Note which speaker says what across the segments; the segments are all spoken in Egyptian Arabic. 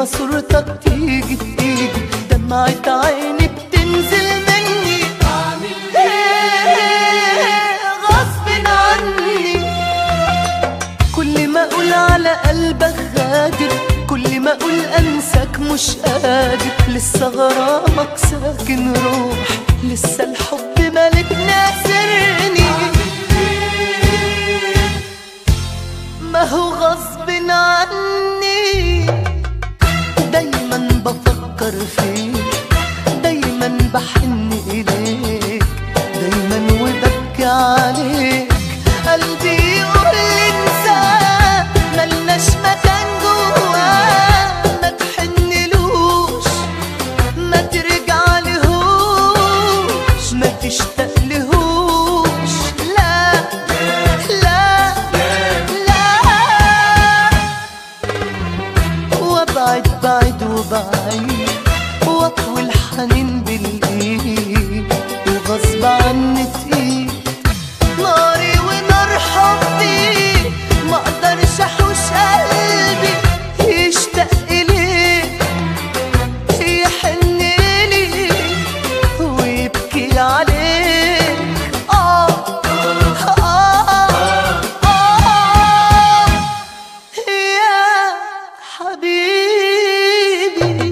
Speaker 1: صورتك تيجي تيجي دمعة عيني بتنزل مني إيه غصب عني كل ما اقول على قلبك غادر كل ما اقول انساك مش قادر لسه غرامك ساكن روح لسه الحب مالك ناسرني ما هو غصب عني دايما بفكر فيك دايما بحن اليك دايما وببكي عليك قلبي يقول لي انساه ملناش مكان جواه ما تحنلوش ما ترجعلهوش ما تشتاقلهوش لا لا لا وابعد بعد وبعيد واطوي الحنين بالايد وغصب عني تقيل ناري ونار حبي ما اقدرش احوش قلبي يشتاق اليك يحن لي ويبكي عليك آه آه آه يا حبيبي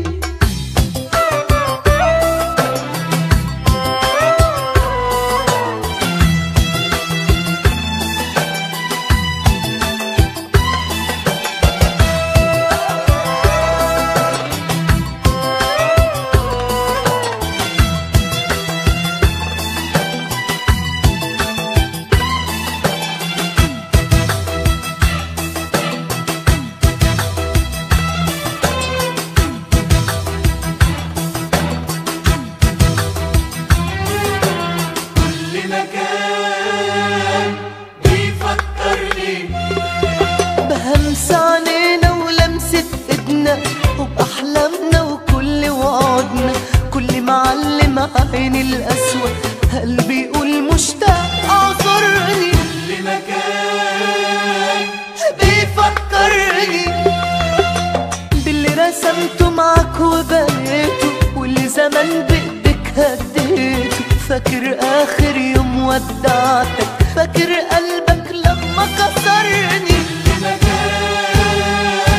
Speaker 2: كل مكان بيفكرني
Speaker 1: بهمس عينينا ولمسة ايدنا وبأحلامنا وكل وعدنا كل معلم عيني الأسود قلبي يقول مشتاق اعذرني
Speaker 2: كل مكان
Speaker 1: بيفكرني باللي رسمته معاك وبنيته واللي زمان بإيدك هديته فاكر آخر يوم ودعتك فاكر قلبك لما كسرني
Speaker 2: مكان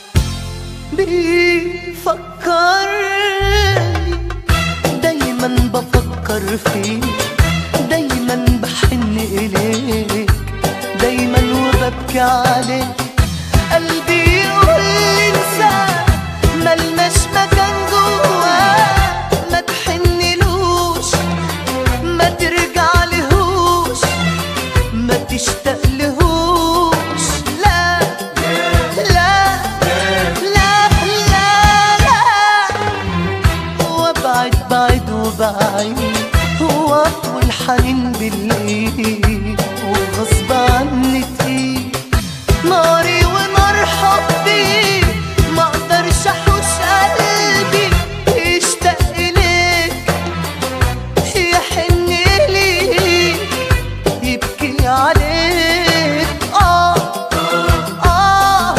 Speaker 1: بيفكرني دايما بفكر فيك دايما بحن إليك دايما وببكي عليك قلبي يقول لي انساه ملناش مكان جواه ما تحنلوش ما ترجعلهوش ما تشتاقلهوش لا لا لا لا لا وابعد بعد وبعيد واطوي الحنين بالايد وغصب عني تقيل ناري ونار حبي ما اقدرش احوش قلبي يشتاق اليك يحن لي يبكي عليك آه آه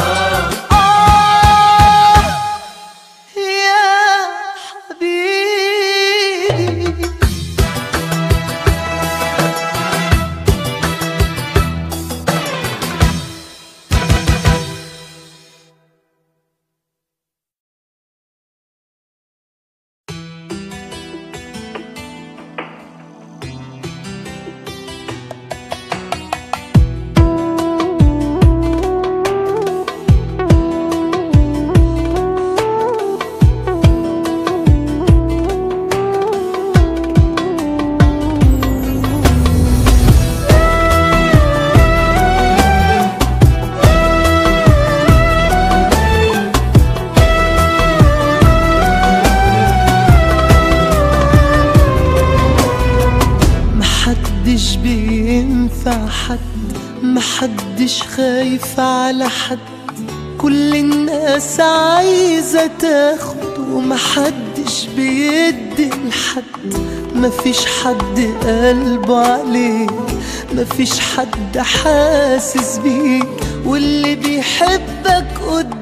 Speaker 1: آه يا حبيبي محدش بينفع حد محدش خايف على حد كل الناس عايزة تاخد ومحدش بيدي لحد مفيش حد قلبه عليك مفيش حد حاسس بيك واللي بيحبك قدامك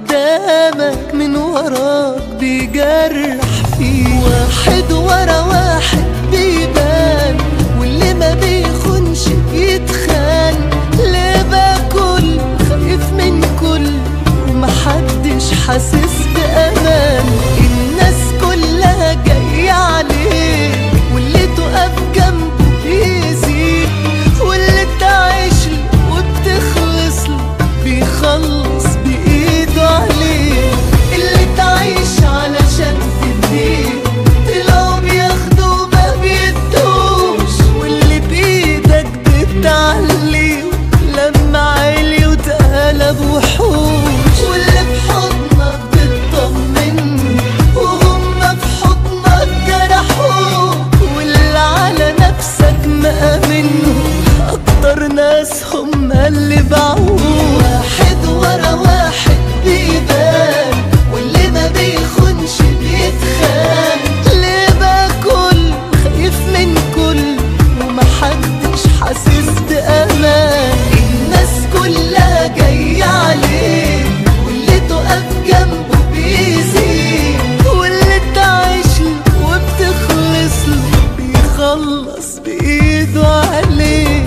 Speaker 1: قدامك من وراك بيجرح فيه واحد ورا واحد بيبان واللي ما بيخونش بيتخان ليه باكل خايف من كل ومحدش حاسس بأمان الناس كلها جاية عليك واللي تقف جنبه بيزيد واللي تعيش له وبتخلص له بيخلص بإيده عليك اللي تعيش علشان تديه طلعوا بياخدوا ما بيدوش واللي بإيدك بتعليه لما عالي وتقلب وحوش واللي بحضنك بتطمن وهم في حضنك جرحوك واللي على نفسك مأمنهم أكتر ناس هم اللي باعوك واحد ورا واحد بيبان واللي ما بيخونش بيتخان ليه باكل خايف من كل ومحدش حاسس بأمان الناس كلها جاية عليه واللي تقف جنبه بيزيد واللي تعيش له وبتخلص له بيخلص بإيده عليه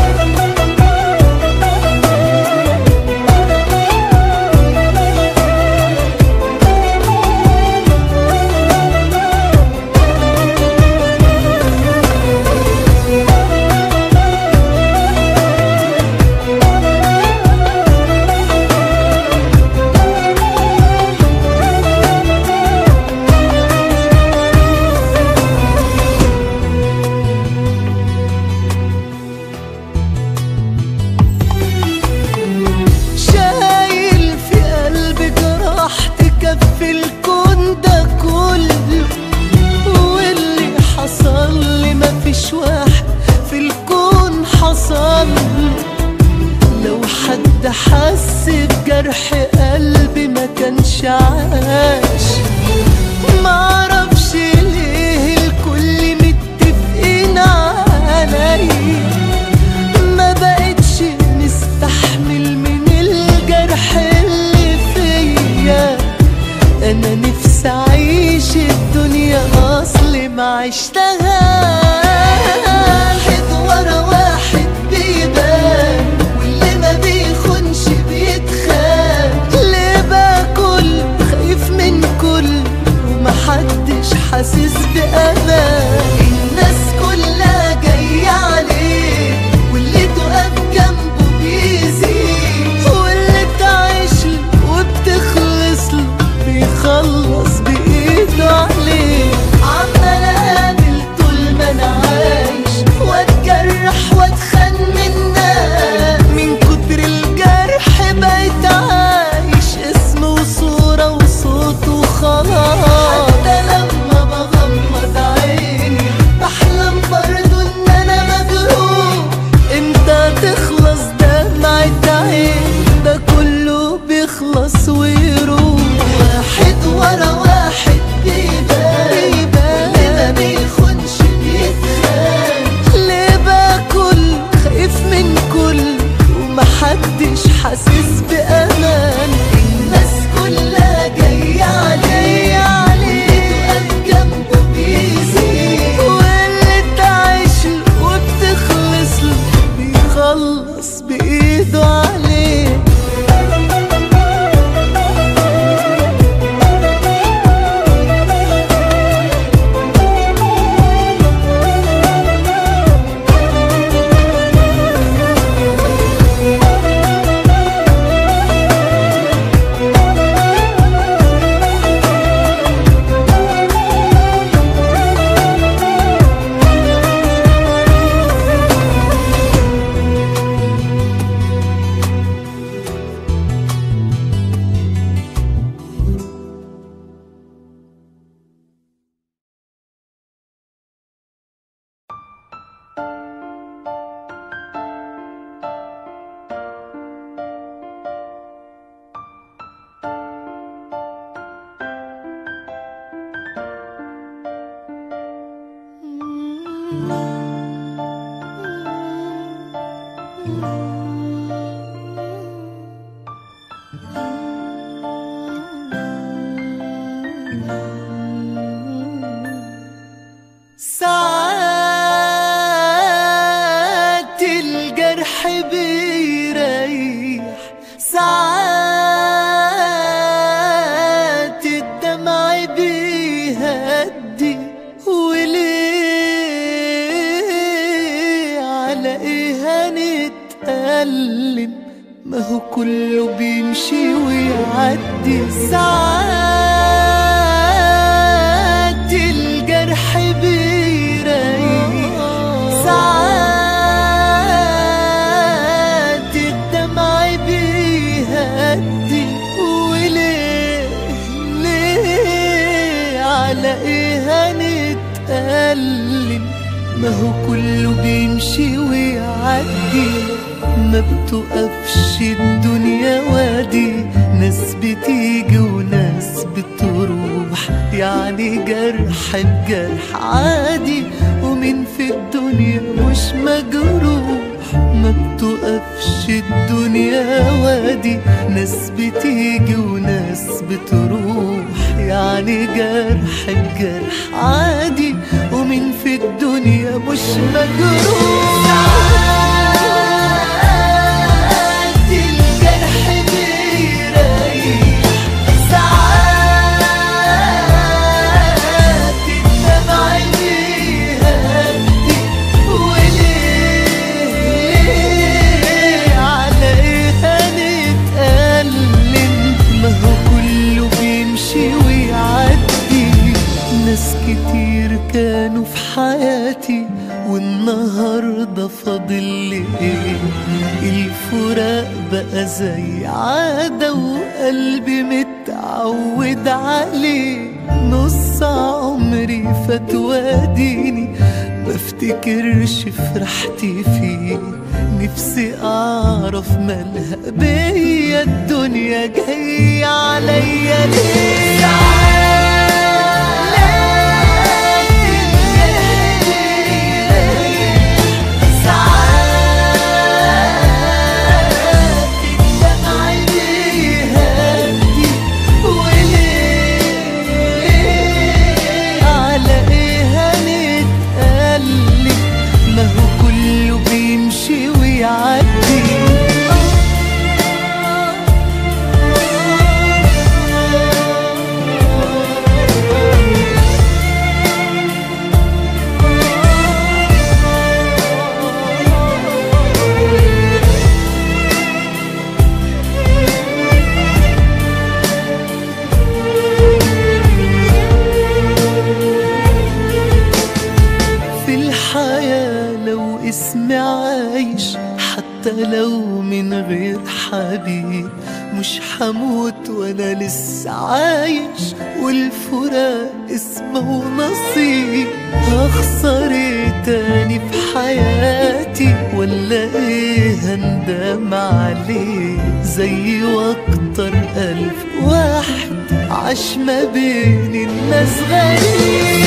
Speaker 1: شايل في قلبي جراح تكفي الكون ده كله واللي حصل لي مفيش واحد في الكون حصل له. لو حد حس بجرح قلبي ما كانش عاش معرفش ليه الكل متفقين عليا ما بقتش مستحمل من الجرح اللي فيا انا نفسي اعيش الدنيا اصلي ما عشتهاش واحد ورا واحد بيبان واللي ما بيخونش بيتخان ليه باكل خايف من كل ومحدش حاسس بأمان الناس كلها جاية عليه واللي تقف جنبه بيزيد واللي تعيش له وبتخلص له بيخلص بإيده عليه عمال أقابل طول ما أنا عايش وأتجرح وأتخان منها من كتر الجرح بقيت عايش اسم وصورة وصوت وخلاص حتى لما بغمض عيني بحلم برضو إن أنا مجروح امتى تخلص دمعة عين ده كله بيخلص ويروح واحد ورا واحد بيبان واللي ما بيخونش بيتخان ليه باكل خايف من كل ومحدش حاسس بأمان الناس كلها جاية عليه تقف جنبه بيزيد واللي تعيش له وبتخلص له بيخلص بإيده عليه ساعات الجرح بيريح ساعات الدمع بيهدي وليه على ايه هنتألم ما هو كله بيمشي ويعدي ساعات الجرح بيريح ساعات الدمع بيهدي وليه ليه على ايه هنتألم ما هو كله بيمشي ويعدي ما بتقفش الدنيا وادي ناس بتيجي وناس بتروح يعني جرح بجرح عادي ومين في الدنيا مش مجروح ما بتقفش الدنيا وادي ناس بتيجي وناس بتروح يعني جرح بجرح عادي ومين في الدنيا مش مجروح الجرح بيريح ساعات الدمع بيهدي وليه على ايه هنتألم ما هو كله بيمشي ويعدي ناس كتير كانوا في حياتي والنهاردة فاضل لي ايه الفراق بقى زي عادة وقلبي متعود عليه نص عمري فات واديني بفتكرش فرحتي فيه نفسي اعرف مالها بيا الدنيا جاية عليا ليه ساعات الدمع بيهدي وليه على ايه هنتألم ما هو كله بيمشي ويعدي في الحياة لو اسمي عايش حتى لو من غير حبيب مش حموت وانا لسه عايش والفراق اسمه نصيب هخسر ايه تاني في حياتي ولا ايه هندم عليه زي واكتر الف واحد عاش ما بين الناس غريب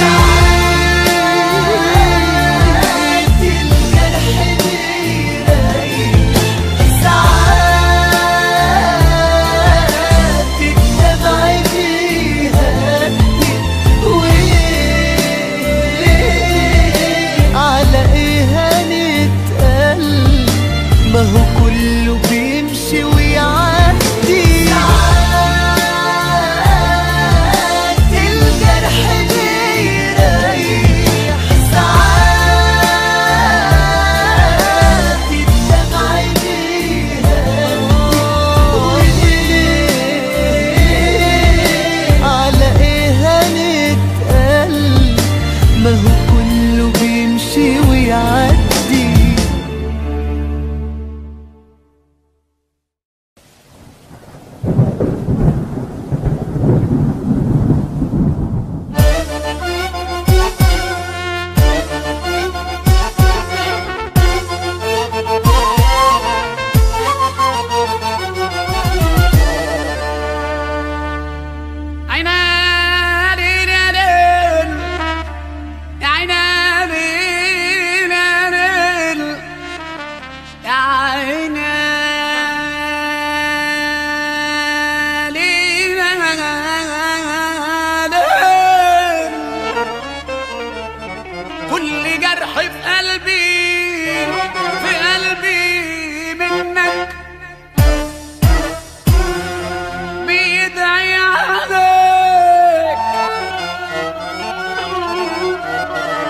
Speaker 1: ساعات الجرح بيريح ساعات الدمع بيهدي وليه على ايه هنتقل ما هو كله بيمشي ويعدي ساعات الجرح بيريح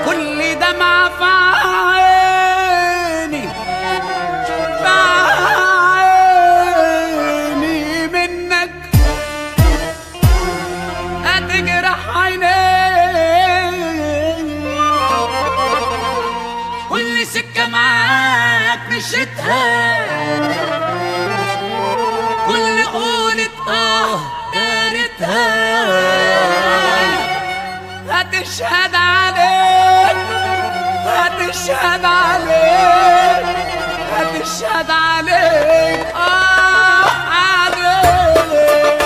Speaker 3: كل دمعة في عيني في عيني منك هتجرح عيني كل سكة معاك مشيتها كل قولة اه دارتها هتشهد عليك هتشهد عليك هتشهد عليك اه عليك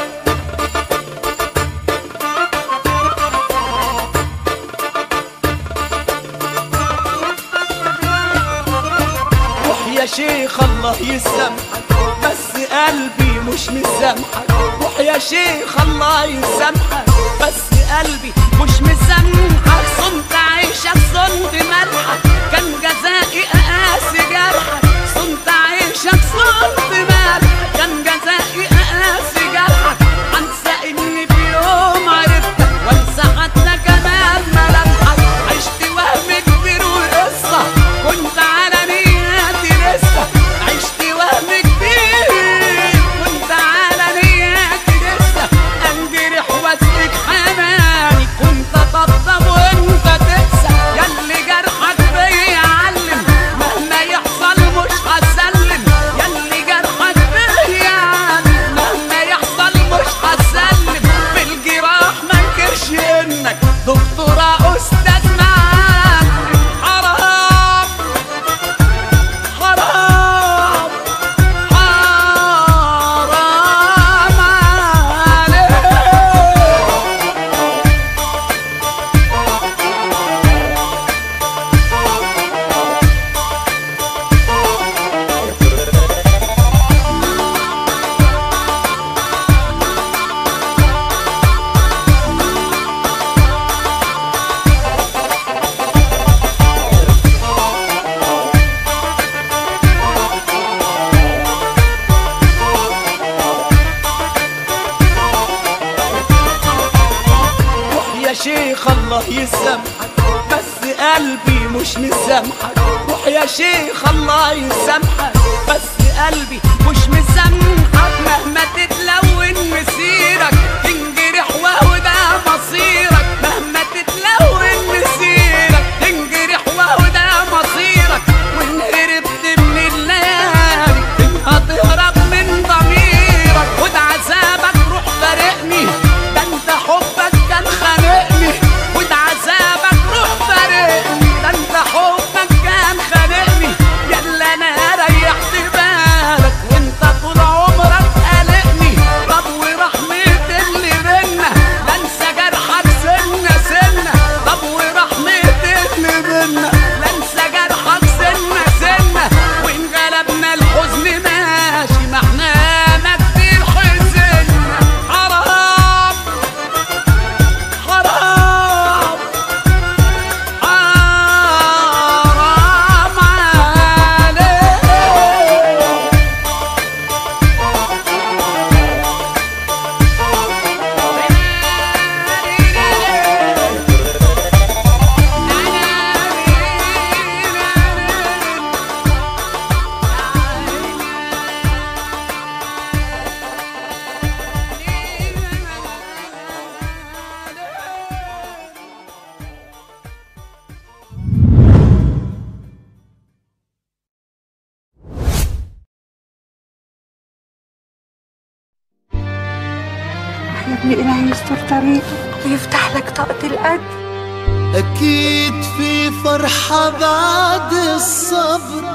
Speaker 3: روح يا شيخ الله يسامحك بس قلبي مش مسامحك روح يا شيخ الله يسامحك بس قلبي مش مسامحك صنت عيشك صنت ملحك كان جزائي اقاسي جرحك صنت عيشك صنت ملحك كان جزائي اقاسي جرحك انسى اني في يوم عرفتك وانسى حتى كمان ملامحك عشت وهم كبير وقصه كنت على نياتي لسه عشت وهم كبير كنت على نياتي لسه انجرح واسلك حناني كنت اطبطب وانت تنسى ياللي جرحك بيعلم مهما يحصل مش هسلم ياللي جرحك بيعلم مهما يحصل مش هسلم في الجراح ما انكرش انك دكتورة استاذ معاك حرام حرام حرام عليك روح يا شيخ الله يسامحك بس قلبي مش مسامحك روح يا شيخ الله يسامحك بس قلبي مش مسامحك مهما تتلون مسيرك تنجرح وهو ده مصيرك مهما تتلون مسيرك تنجرح وهو ده مصيرك وان هربت من الليالي هتهرب من ضميرك خد عذابك روح فارقني ده انت حبك كان خانقني خد عذابك روح فارقني ده انت حبك كان خانقني يلا انا ريحت بالك وانت طول عمرك قلقني طب ورحمة اللي بينا لا انسى جرحك سنة سنة طب ورحمة اللي بينا لا انسى جرحك سنة سنة وان غلبنا الحزن ماشي ما احنا ما كتير حزنا حرام حرام حرام عليك
Speaker 4: يا ابني إلهي يستر طريقك ويفتح لك طاقة القدر
Speaker 1: أكيد في فرحة بعد الصبر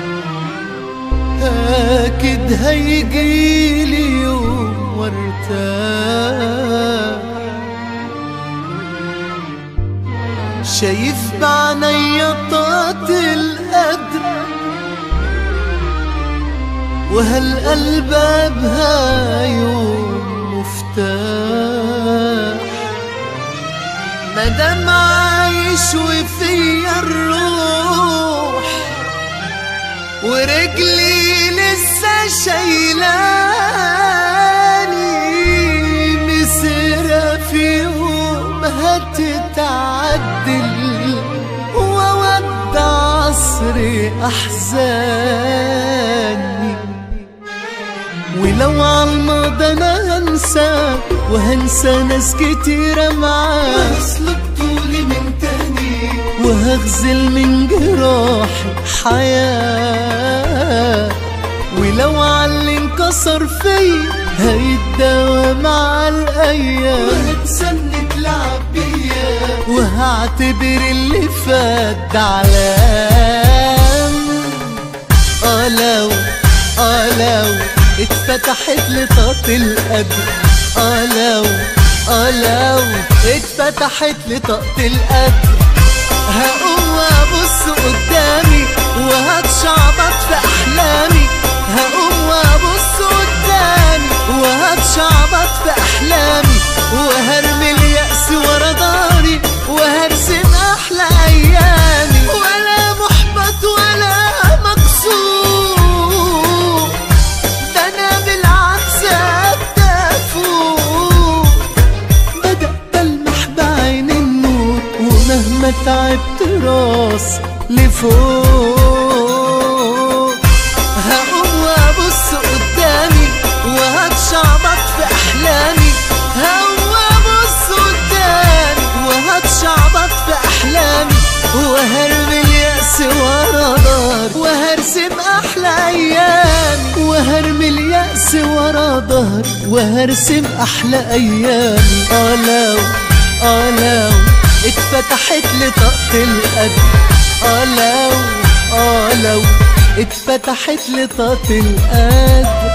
Speaker 1: أكيد هيجيلي يوم وارتاح شايف بعينيا طاقة القدر وهالقلب بها يوم مفتاح مادام عايش وفيا الروح ورجلي لسه شايلاني مسيرة في يوم هتتعدل مصر أحزاني ولو عالماضي أنا هنسى وهنسى ناس كتيرة معاك
Speaker 2: وهسلك طولي من تاني
Speaker 1: وهغزل من جراحي حياة ولو عاللي انكسر فيا هيتداوى مع الأيام
Speaker 2: وهنسى انك لعب بيا
Speaker 1: وهعتبر اللي فات ده علام اه لو اه لو اتفتحت لطاقة القدر اه لو اه لو اتفتحت لطاقة القدر هقوم وابص قدامي وهتشعبط في احلامي هقوم وابص قدامي وهتشعبط في احلامي وهرمي اليأس ورا ضهري وهرسم احلى ايامي ولا محبط ولا مكسور ده انا بالعكس اتفوق بدأ بلمح بعين النور ومهما تعبت راس لفوق هقوم وابص قدامي وهتشعبط في احلامي هقوم وابص قدامي وهتشعبط في احلامي وهرمي اليأس ورا ظهر وهرسم احلى ايامي وهرمي اليأس ورا ظهر وهرسم احلى ايامي اه لو اه لو اتفتحت لطاقة القدر اه لو اه لو اتفتحت لطاقة القدر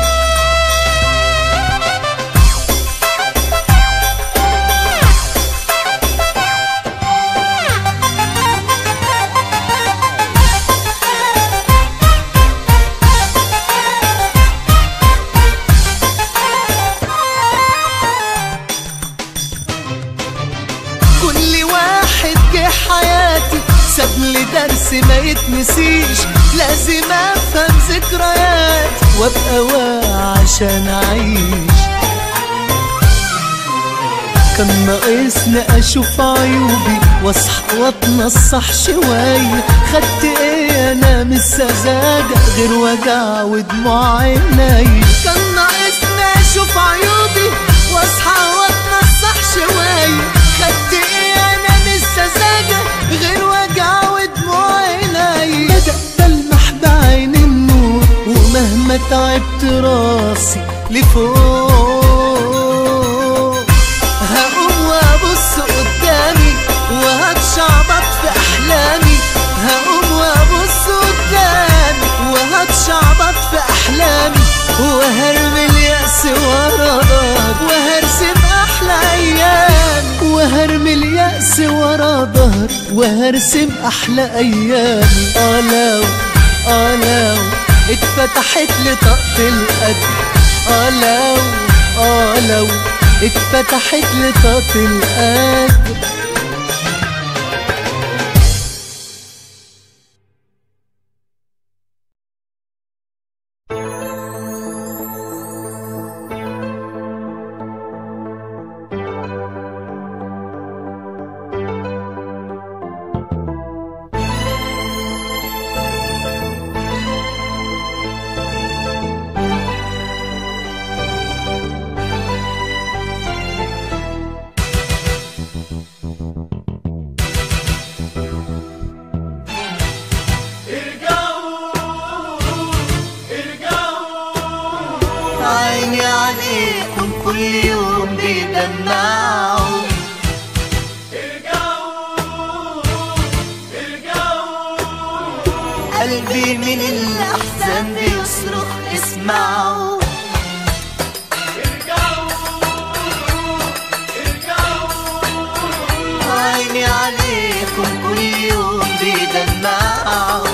Speaker 1: كل واحد جه حياتي ساب لي درس ما يتنسيش لازم افهم ذكرياتي وابقى واعي عشان اعيش كان ناقصني اشوف عيوبي واصحى واتنصح شوية خدت ايه انا من السذاجة غير وجع ودموع عيني كان ناقصني اشوف عيوبي واصحى واتنصح شوية خدت ايه انا من السذاجة غير وجع ودموع عيني بدأ بلمح بعين النور ومهما تعبت راسي لفوق هقوم وابص قدامي وهتشعبط في احلامي هقوم وابص قدامي وهتشعبط في احلامي وهرمي اليأس ورا ظهر وهرسم احلى ايامي وهرمي اليأس ورا ظهر وهرسم احلى ايامي اه لو اه لو اتفتحت لطاقة القدر اه لو اه لو اتفتحت لطاقة القدر
Speaker 2: عيني عليكم كل يوم بيدمعوا قلبي من الأحزان بيصرخ اسمعوا عيني عليكم كل يوم بيدمعوا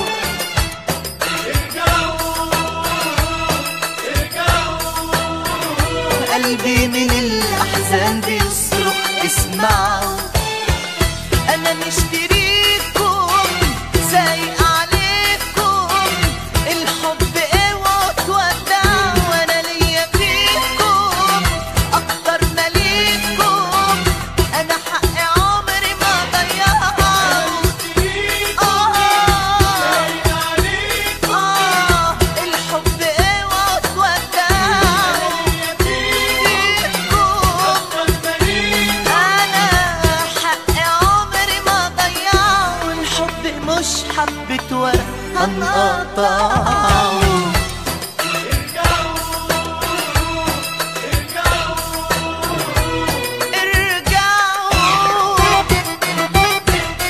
Speaker 2: قلبي من الأحزان بيصرخ اسمعوا أنا مشتريكم سايق عليكم الحب اوعوا تودعوا وأنا ليا فيكم أكتر ما ليكم أنا حق عمري ما ضيعه آه مش حبة ورق هنقطعه ارجعوا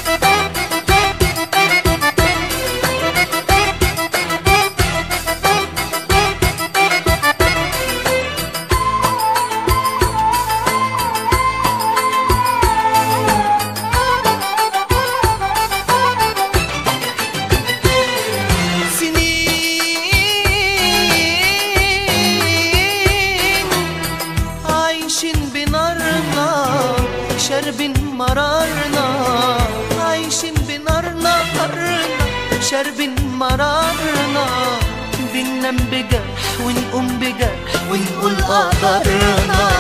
Speaker 2: سنين عايشين بنارنا شاربين مرارنا عايشين بنارنا قرنا شاربين مرارنا بننام بجرح ونقوم بجرح ونقول قدرنا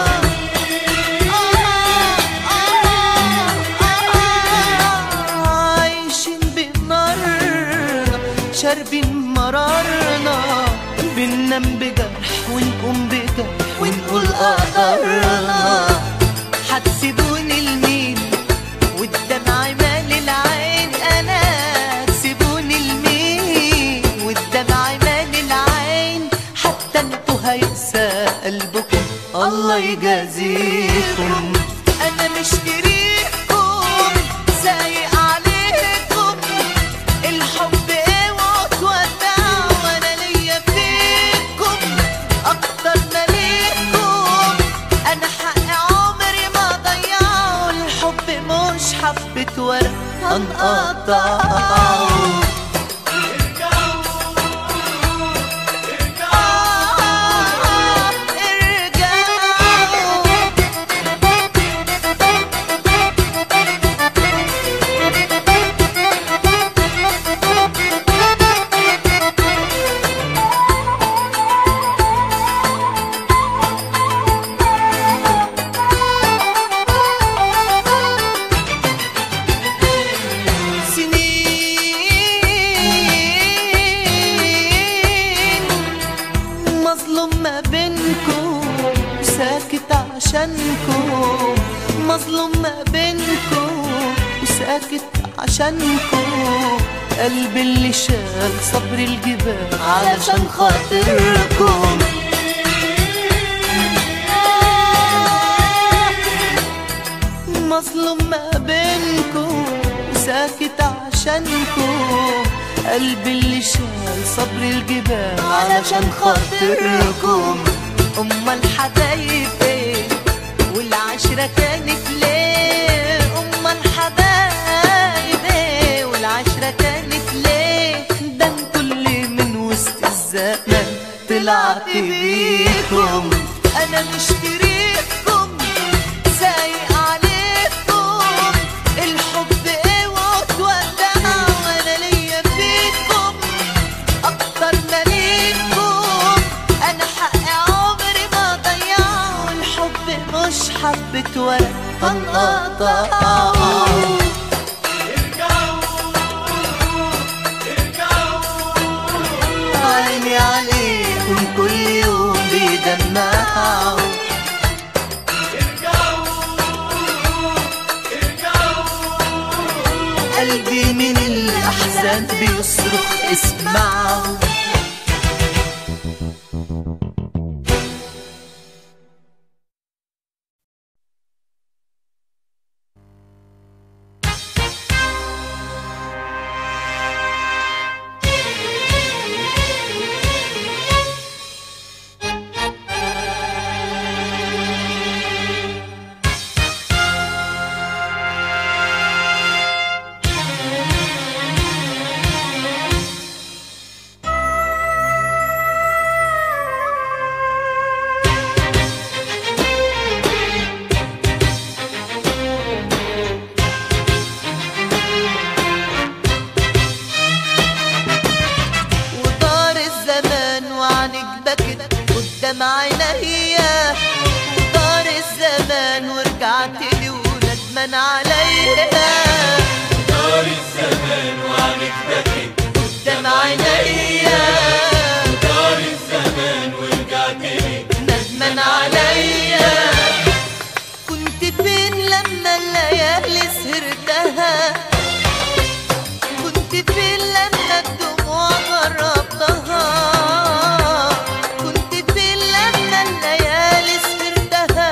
Speaker 2: عايشين بنارنا شاربين مرارنا بننام بجرح ونقوم بجرح ونقول قدرنا هتسيبوني لمين والدمع مال العين انا تسيبوني لمين والدمع مال العين حتى انتوا هيقسى قلبكم الله يجازيكم انا مشتريكم سايق عليكم الحب اوعوا تودعوا وانا ليا فيكم اكتر ما ليكم انا حق عمري ما ضيعه الحب مش حبة ورق هنقطعه آه، ارجعوا سنين مظلوم ما بينكم وساكت عشانكم مظلوم ما بينكم وساكت عشانكم قلبي اللي شال صبر الجبال علشان خاطركم مظلوم ما بينكم ساكت عشانكم قلبي اللي شال صبر الجبال علشان خاطركم امال الحبايب ايه والعشرة كانت ليه امال الحبايب ايه والعشرة كانت ليه ده انتوا اللي من وسط الزمن طلعت بيكم انا مشتريكم سايق عليكم الحب اوعوا تودعوا وانا ليا فيكم اكتر ما ليكم انا حق عمري ما ضيعه الحب مش حبة ورق هنقطعه عيني عليكم كل يوم بيدمعوا قلبي من الأحزان بيصرخ اسمعوا كنت فين لما الدموع جربتها كنت فين لما الليالي سهرتها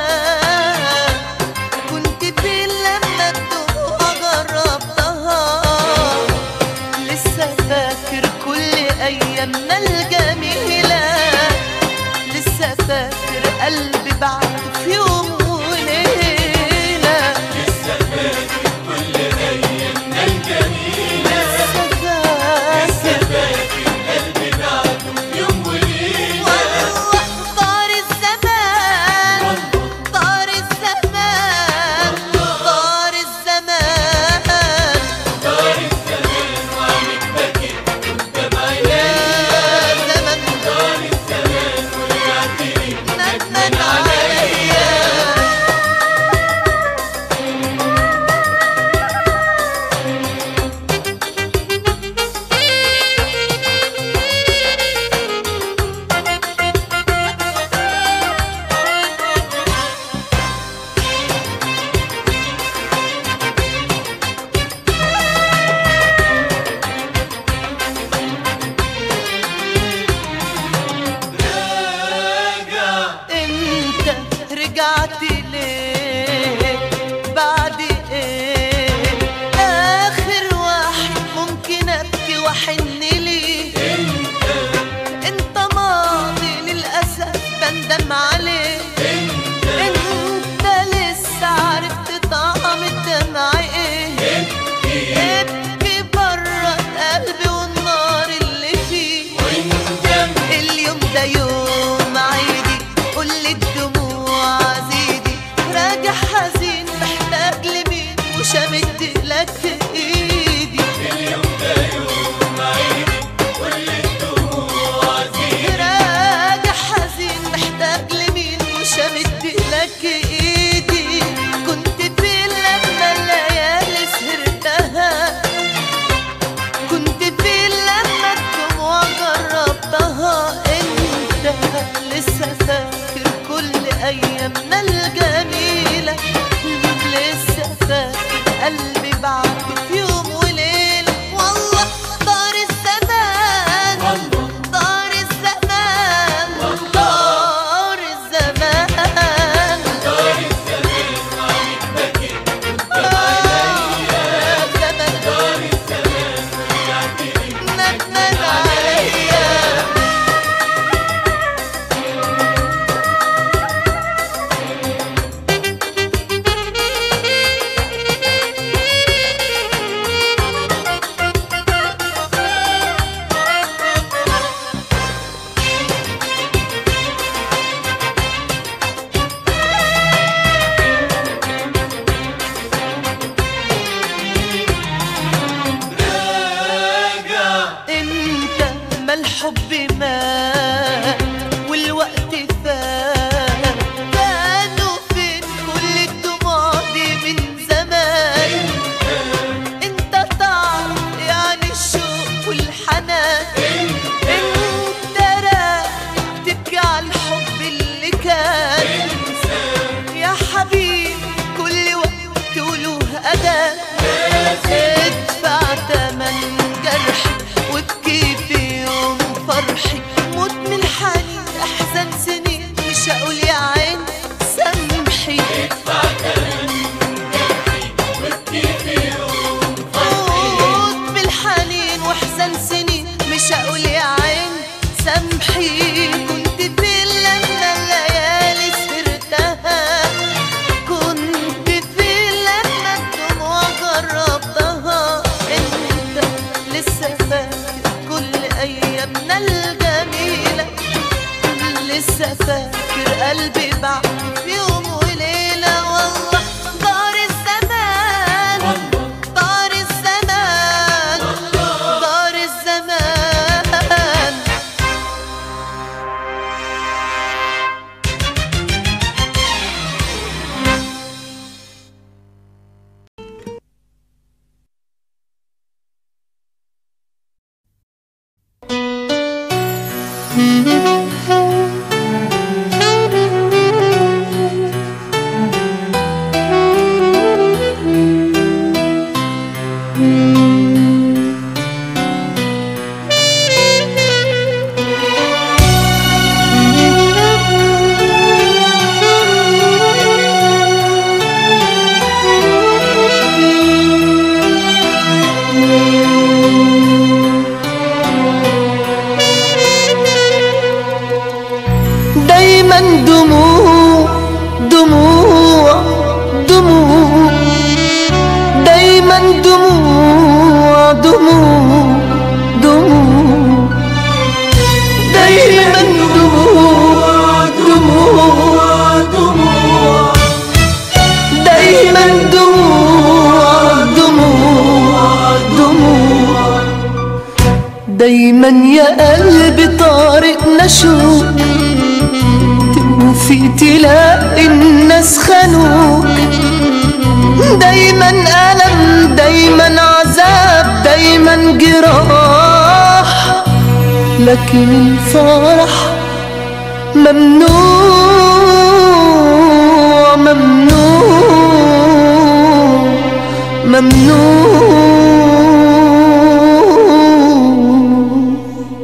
Speaker 2: كنت فين لما الدموع جربتها لسه فاكر كل ايامنا الجميله لسه فاكر قلبي بعد في يوم وليله لسه فاكر كل ايامنا الجميله لسه فاكر قلبي بعد في يوم وليله والله طار الزمان طار الزمان طار الزمان يا زمن ندمان عليا انت رجعت ليه بعد ايه اخر واحد ممكن ابكي واحن ليه انت ماضي للاسف بندم عليه انت لسه عرفت طعم الدمع ايه ابكي برا قلبي والنار اللي فيه اليوم ده يوم عيدي قول لي الدموع زيدي راجع حزين محتاج لمين مش همد لك ايدي اليوم ده يوم عيدي قول لي الدموع زيدي راجع حزين محتاج لمين مش همد لك ايدي كنت فين لما الليالي سهرتها كنت فين لما الدموع جربتها انت لسه فاكر كل ايامنا الجميله لسه فاكر قلبي بعد في يوم وليله والله طار الزمان طار الزمان طار الزمان آه، زمن ندمان عليا انت ما الحب مات والوقت فات كانوا فين كل الدموع دي من زمان انت تعرف يعني الشوق والحنان انت رايح تبكي على الحب اللي كان يا حبيبي كل وقت وله أذان ادفع تمن جرحي وابكي في يوم فرحي موت من حنين أحزن سنين مش هقول يا عين سامحي ادفع موت بالحنين واحزن سنين مش هقول يا عين سامحي كنت فين لما الليالي سهرتها كنت فين لما الدموع جربتها انت لسه فاكر كل ايامنا الجميله لسه فاكر قلبي بعد في يوم وليله والله دار الزمان دار الزمان دار الزمان
Speaker 1: دايما يا قلبي طارقنا شوق توفي تلاقي الناس خانوك دايما ألم دايما عذاب دايما جراح لكن الفرح ممنوع ممنوع ممنوع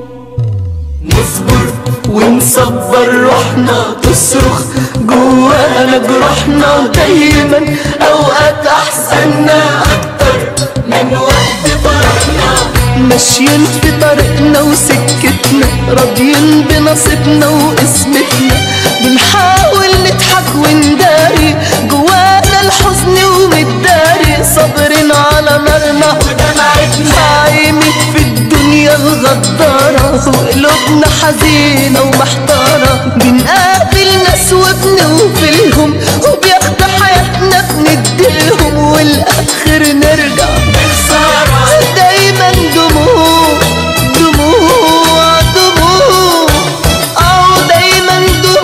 Speaker 1: نصبر ونصبر روحنا تصرخ جوانا جروحنا دايما اوقات احسننا اكتر من وقت فرحنا ماشيين في طريقنا وسكتنا راضيين بنصيبنا وقسمتنا بنحاول نضحك ونداري جوانا الحزن ومتداري صابرين على نارنا ودمعتنا عايمت في الدنيا الغدارة وقلوبنا حزينة ومحتارة بنقابل ناس وبنوفلهم وبياخدوا حياتنا بنديلهم والاخر نرجع بخسارة دايما دموع دموع دموع او دايما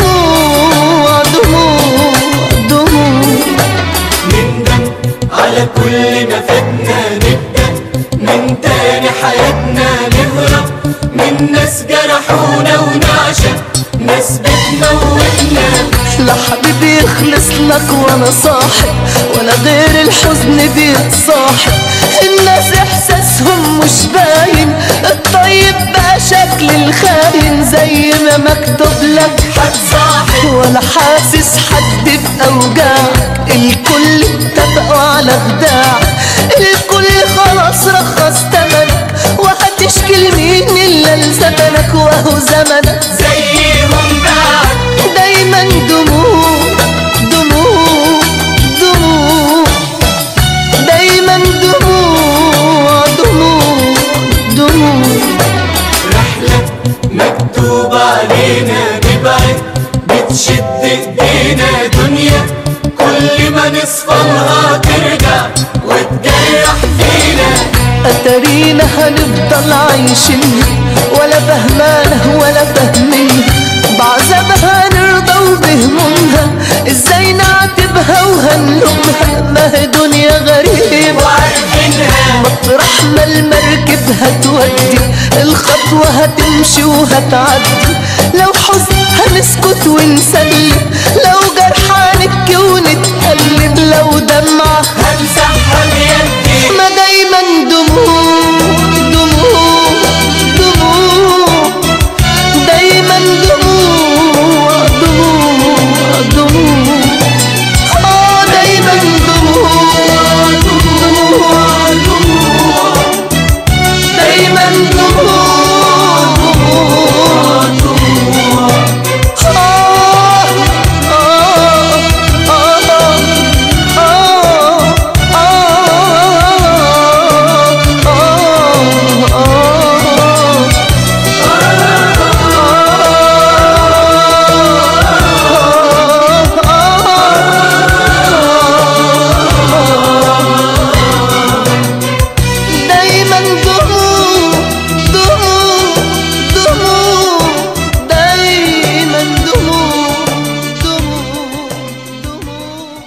Speaker 1: دموع دموع دموع
Speaker 5: نندم على كل ما فاتنا نبدأ من تاني حياتنا نهرب من ناس جرحونا ونعشق ناس بتموتنا
Speaker 1: لا حبيبي يخلص لك وانا صاحب ولا غير الحزن بيتصاحب الناس احساسهم مش باين الطيب بقى شكل الخاين زي ما مكتوب لك هتصاحب ولا حاسس حد بأوجاعك الكل اتفقوا على خداعك الكل خلاص رخص تمنك وهتشكي لمين الا لزمنك وهو زمنك
Speaker 5: زيهم بعد
Speaker 1: دايما دموع دموع دموع دايما دموع دموع دموع
Speaker 5: رحلة مكتوب علينا نبعد بتشد ايدينا دنيا كل ما نصفلها ترجع وتجرح فينا
Speaker 1: أتارينا هنفضل عايشين ولا فهمانة ولا فاهمين بعذابها نرضى وبهمومها ازاي نعاتبها وهنلومها ما هي دنيا غريبة
Speaker 5: وعارفينها
Speaker 1: مطرح ما المركب هتودي الخطوة هتمشي وهتعدي لو حزن هنسكت ونسلم لو جرح هنبكي ونتألم لو دمعة
Speaker 5: همسحها بيدي
Speaker 1: ما دايما دموع دموع دموع دايما دموع دموع دموع اه دايما دموع دموع دموع دايما دموع دموع دموع آه آه آه آه دايما دموع دموع دموع دايما دموع دموع دموع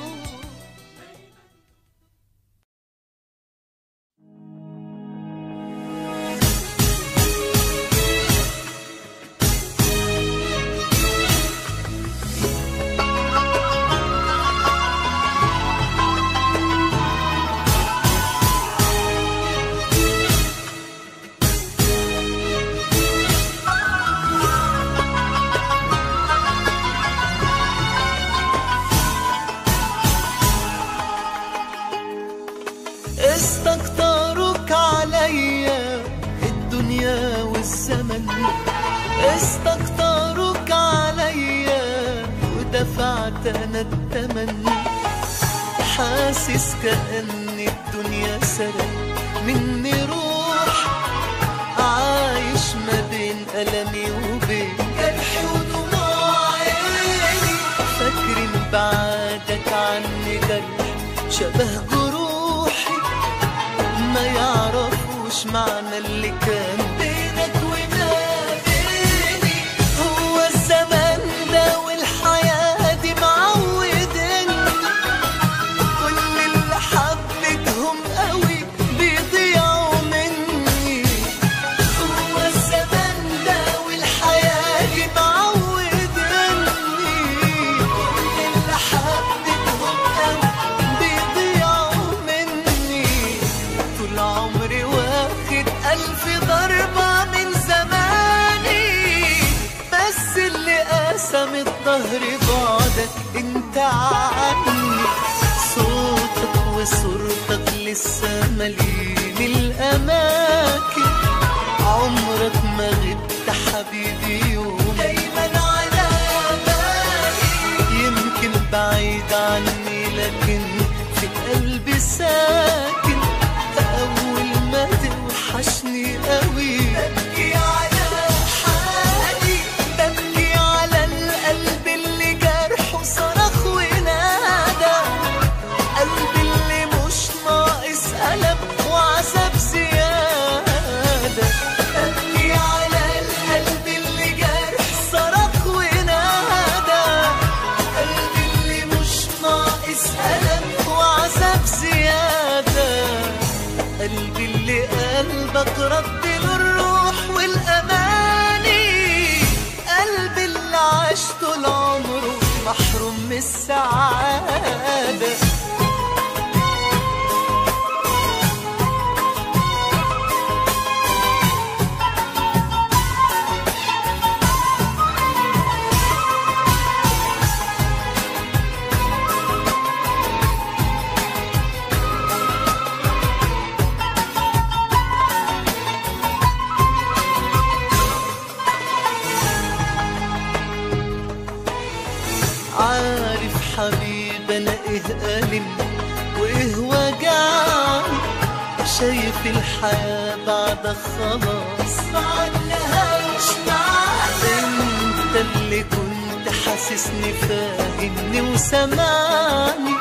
Speaker 1: استكترك عليا الدنيا والزمن استكترك عليا ودفعت انا الثمن حاسس كأن الدنيا سرق مني روح عايش ما بين ألمي وبين جرحي ودموع عيني فاكر بعدك عني جرح شبه جروحي ما يعرفوش معنى اللي كان عمري واخد ألف ضربة من زماني بس اللي قسم الظهر بعدك انت عني صوتك وصورتك لسه مليين الأماكن عمرك ما غبت حبيبي يوم دايما على بالي يمكن بعيد عني لكن في قلبي ساكن أول ما توحشني قوي ببكي على حالي ببكي على القلب اللي جرحه صرخ ونادى قلبي اللي مش ناقص ألم وعذاب زيادة ببكي على القلب اللي جرح صرخ ونادى قلبي اللي مش ناقص ألم وعذاب زيادة قلبي اللي قلبك رد له الروح والأماني قلبي اللي عاش طول عمره محروم من السعادة عارف حبيب انا ايه ألم وايه وجعني شايف الحياة بعدك خلاص معلهاش معنى انت اللي كنت حاسسني فاهمني وسمعني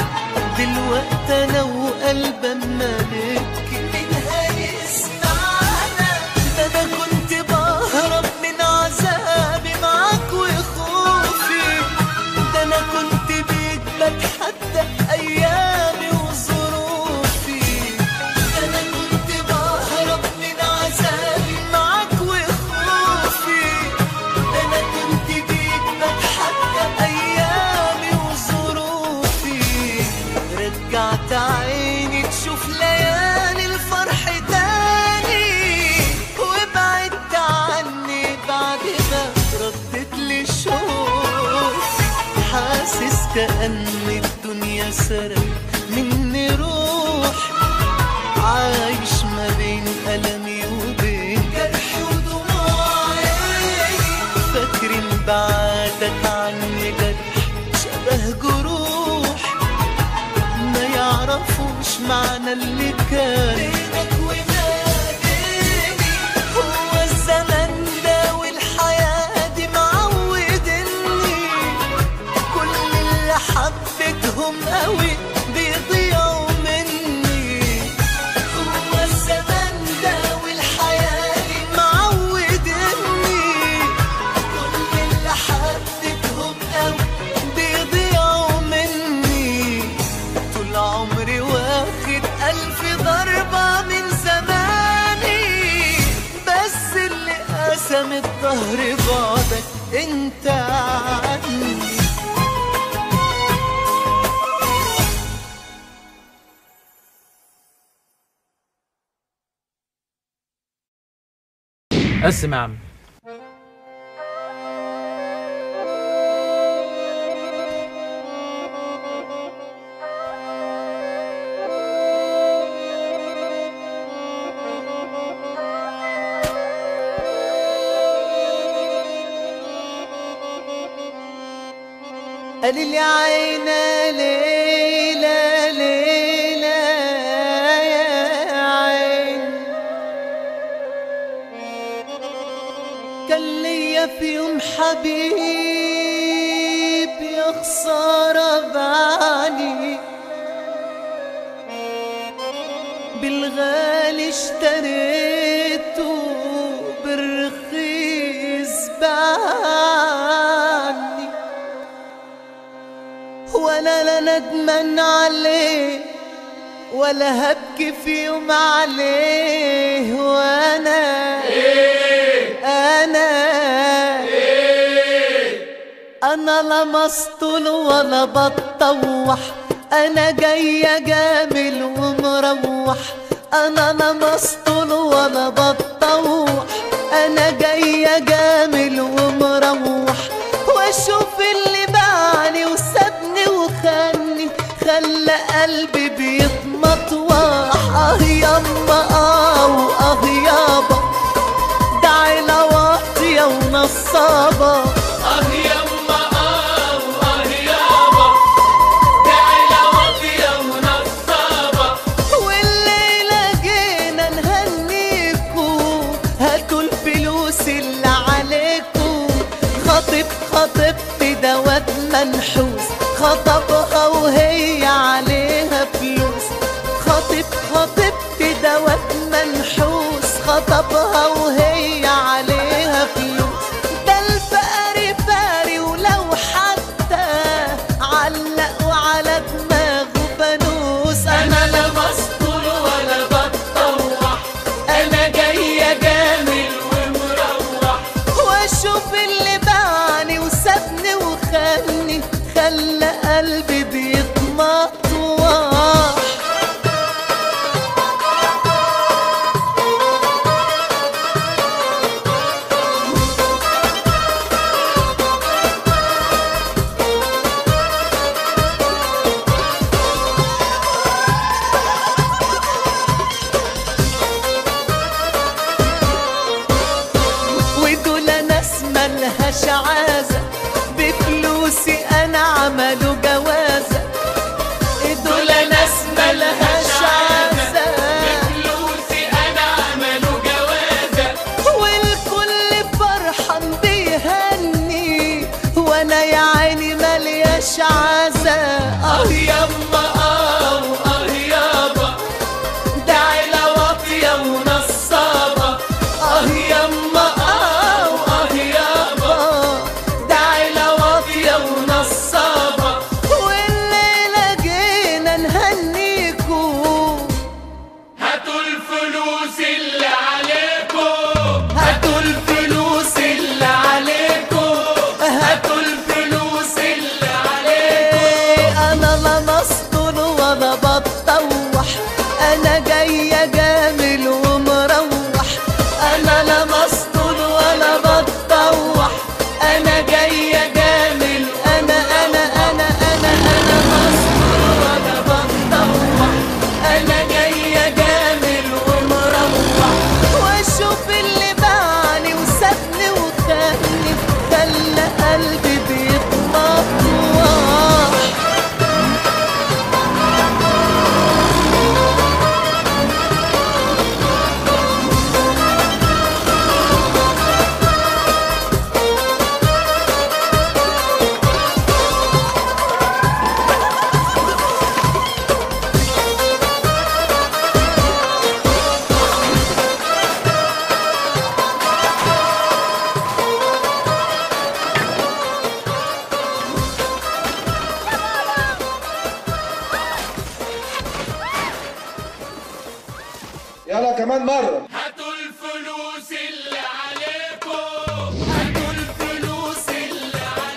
Speaker 1: دلوقتي انا وقلب اما ببكي مين هيسمعنا ده انا كنت بهرب من عذابي معاك وخوفي ده انا كنت بيك بتحدى ايامي وظروفي ده انا كنت بهرب من عذابي معاك وخوفي ده انا كنت بيك بتحدى ايامي وظروفي رجعت عيني تشوف ليالي الفرح تاني وبعدت عني بعد ما ردت لي شوقي حاسس كأن الدنيا سرق مني روح عايش ما بين ألمي وبين جرحي ودموعي فاكرين بعدك عني جرح شبه جروح ما يعرفوش معنى اللي كان بينك وما بيني هو الزمن ده والحياة دي معودني كل اللي حبيتهم قوي بيضيعوا مني هو الزمن ده والحياة دي معودني كل اللي حبيتهم قوي بيضيعوا مني طول عمري واخد ألف ضربة من زماني بس اللي قسم الظهر بعدك انت عني
Speaker 6: قسم يا عم
Speaker 1: قال لي عينا ليلى ليلى يا عين كان ليا في يوم حبيب يا خسارة بعلي بالغالي اشتريته بالرخيص بعني وانا لا ندمان عليه ولا هبكي في يوم عليه وانا انا انا لا مسطول ولا بتطوح انا جاي جامل ومروح انا انا مسطول ولا بتطوح انا جاية جامل ومروح واشوف اللي باعني وسابني وخاني خلى قلبي بيتمطوح اه يما اه واه يابا ده عيلة واطية ونصابة
Speaker 5: اه يما اه واه يابا ده عيلة واطية ونصابة
Speaker 1: والليلة جينا نهنيكو هاتوا الفلوس اللي عليكو خطيب خطيبتي ده واد منحوس خطبها وهي عليها فلوس خطيب خطيبتي ده واد منحوس خطبها وهي عليها فلوس ده الفقري فاري ولو حتى علقوا على دماغه فانوس
Speaker 5: انا لا مسطول ولا بتطوح انا جاية جامل ومروح
Speaker 1: واشوف اللي باعني وسابني وخاني خلى قلبي بيتمطوح ودول ناس ملهاش عازة بفلوسي انا عملوا جوازة دول ناس ملهاش عازة
Speaker 5: فلوسي انا عملوا جوازة
Speaker 1: والكل فرحان بيهني وانا يا عيني ملياش عزا
Speaker 5: اه يما اه واه يابا ده عيلة واطية ونصابة اه يما اه واه يابا ده عيلة واطية ونصابة
Speaker 1: والليلة جينا نهنيكو
Speaker 5: هاتوا الفلوس اللي عليكم هاتوا الفلوس اللي عليكم هاتوا الفلوس اللي عليكم
Speaker 1: إيه انا لا مسطول ولا بتطوح انا جاية جامل ومروح انا لا مسطول ولا بتطوح انا جاية جامل انا انا انا انا انا مسطول ولا بتطوح انا جاية جامل ومروح واشوف اللي باعني وسابني وخاني خلى قلبي بيتمطوح
Speaker 6: يلا كمان مرة
Speaker 5: هاتوا الفلوس اللي عليكم هاتوا الفلوس اللي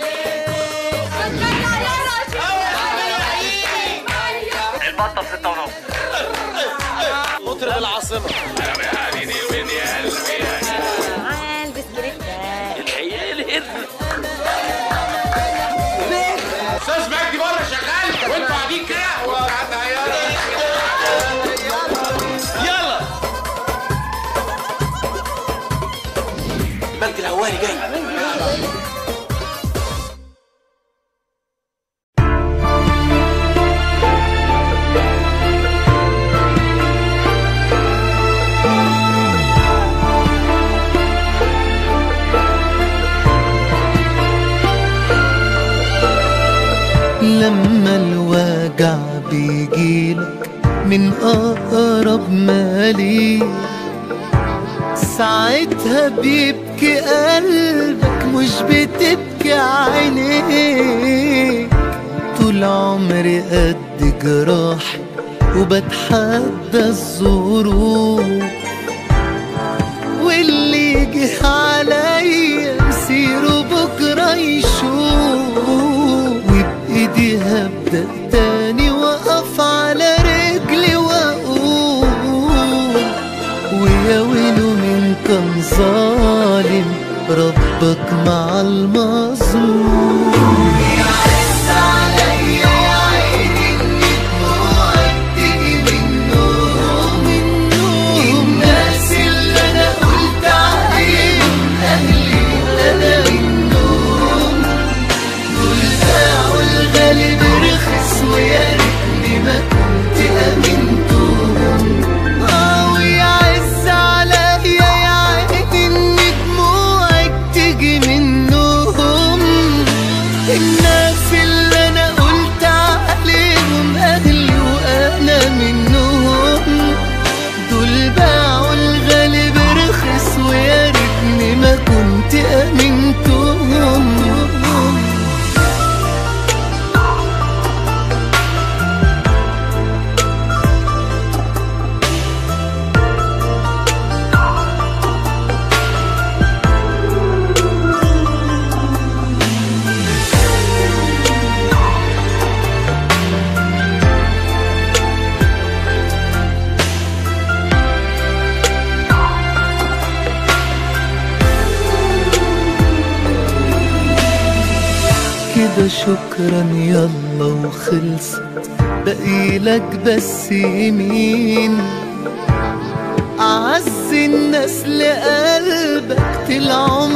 Speaker 7: البطة بستة ونص
Speaker 6: مطرب العاصمة
Speaker 5: استاذ مجدي بره شغال وانتوا قاعدين كده وقعدنا
Speaker 6: يلا
Speaker 7: المجد الهواري جاي
Speaker 1: لما الوجع بيجيلك من أقرب مالي ساعتها بيبكي قلبك مش بتبكي عينيك طول عمري قد جراحي وبتحدى الظروف واللي جه عليا مسيره بكرة يشوف وبإيدي هبدأ تاني وأقف على رجلي وأقول ويا ويله من كان ظالم ربك مع المظلوم يعز عليا يا عيني ان دموعك تيجي منهم الناس اللي انا قلت عليهم اهلي انا منهم دول باعوا الغالب رخص ويا ريتني ما كنت امنتهم اه ويعز عليا يا عيني ان دموعك تيجي منهم الناس اللي انا قلت عليهم اهلي وانا منهم دول باعوا الغالب رخص ويا ريتني ما كنت امنتهم كده شكرا يلا وخلصت بقيلك بس يمين أعز الناس لقلبك طلعوا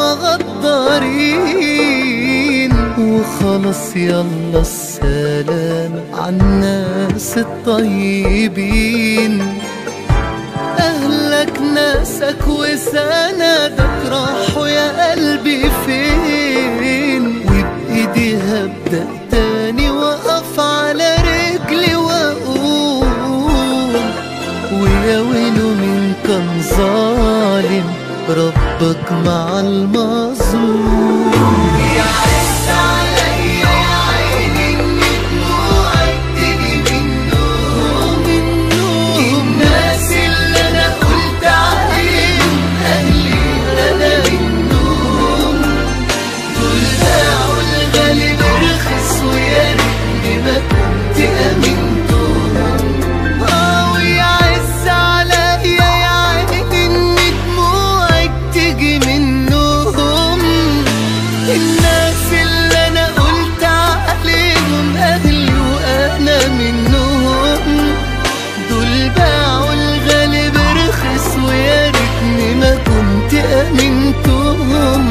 Speaker 1: مغدارين وخلاص يلا السلام عالناس الطيبين أهلك ناسك وسندك راحوا يا قلبي فين وبإيدي هبدأ تاني وأقف على رجلي وأقوم ويا ويله من كان ظالم ربك مع المظلوم يعز عليا يا عيني ان دموعك تيجي منهم الناس اللي انا قلت عليهم اهلي انا منهم دول باعوا الغالب رخص ويا ريتني ما كنت امنتهم اه ويعز عليا يا عيني ان دموعك تيجي منهم الناس اللي انا قلت عليهم اهلي وانا منهم دول باعوا الغالب رخص ويا ريتني ما كنت امنتهم